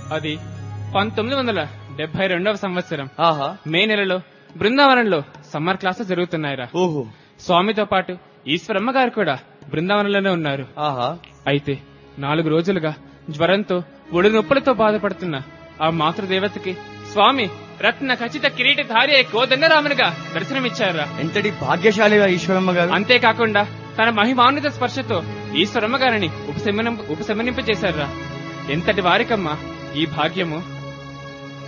అది పంతొమ్మిది వందల డెబ్బై రెండవ సంవత్సరం ఆహా మే నెలలో బృందావనంలో సమ్మర్ క్లాసెస్ జరుగుతున్నాయిరా ఓహో స్వామితో పాటు ఈశ్వరమ్మ గారు కూడా బృందావనంలోనే ఉన్నారు ఆహా అయితే నాలుగు రోజులుగా జ్వరంతో ఒడి నొప్పులతో బాధపడుతున్న ఆ మాతృదేవతకి స్వామి రత్న ఖచ్చిత కిరీటధారి అయి కోదండరామునిగా దర్శనమిచ్చారా ఎంతటి భాగ్యశాలిగా ఈశ్వరమ్మ గారు అంతేకాకుండా తన మహిమాన్విత స్పర్శతో ఈశ్వరమ్మ గారిని ఉపశమనం ఉపశమనింపచేశారా ఎంతటి వారికమ్మా ఈ భాగ్యము